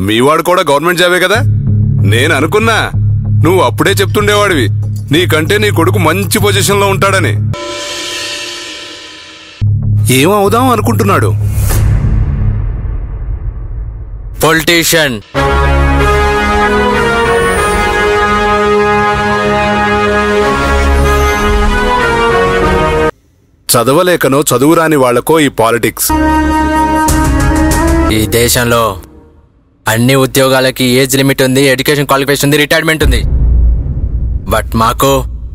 మీవాడు కూడా గవర్నమెంట్ జాబే కదా నేను అనుకున్నా నువ్వు అప్పుడే చెప్తుండేవాడివి నీకంటే నీ కొడుకు మంచి పొజిషన్లో ఉంటాడని ఏం అవుదాం అనుకుంటున్నాడు పొలిటీషియన్ చదవలేకనో చదువురాని వాళ్లకో ఈ పాలిటిక్స్ ఈ దేశంలో అన్ని ఉద్యోగాలకి ఏజ్ లిమిట్ ఉంది ఎడ్యుకేషన్ క్వాలిఫికేషన్ ఉంది రిటైర్మెంట్ ఉంది బట్ మాకు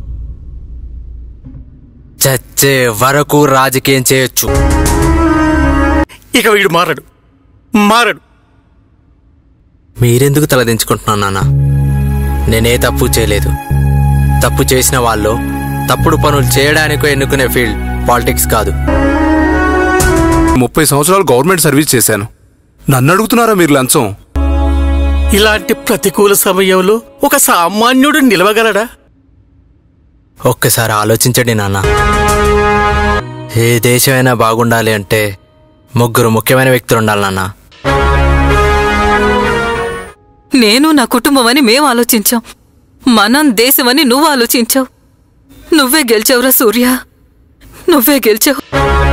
చచ్చే వరకు రాజకీయం చేయొచ్చు ఇక వీడు మారడు మారడు మీరెందుకు తలదించుకుంటున్నాను నాన్న నేనే తప్పు చేయలేదు తప్పు చేసిన వాళ్ళు తప్పుడు పనులు చేయడానికో ఎన్నుకునే ఫీల్డ్ పాలిటిక్స్ కాదు ముప్పై సంవత్సరాలు గవర్నమెంట్ సర్వీస్ చేశాను నన్ను అడుగుతున్నారా మీరు లంచం ఇలాంటి ప్రతికూల సమయంలో ఒక సామాన్యుడు నిలవగలడా ఒక్కసారి ఆలోచించండి నాన్న ఏ దేశమైనా బాగుండాలి అంటే ముగ్గురు ముఖ్యమైన వ్యక్తులు ఉండాలి నాన్న నేను నా కుటుంబం అని మేం ఆలోచించాం మనం దేశమని నువ్వు ఆలోచించావు నువ్వే గెలిచావురా సూర్య నువ్వే గెలిచావు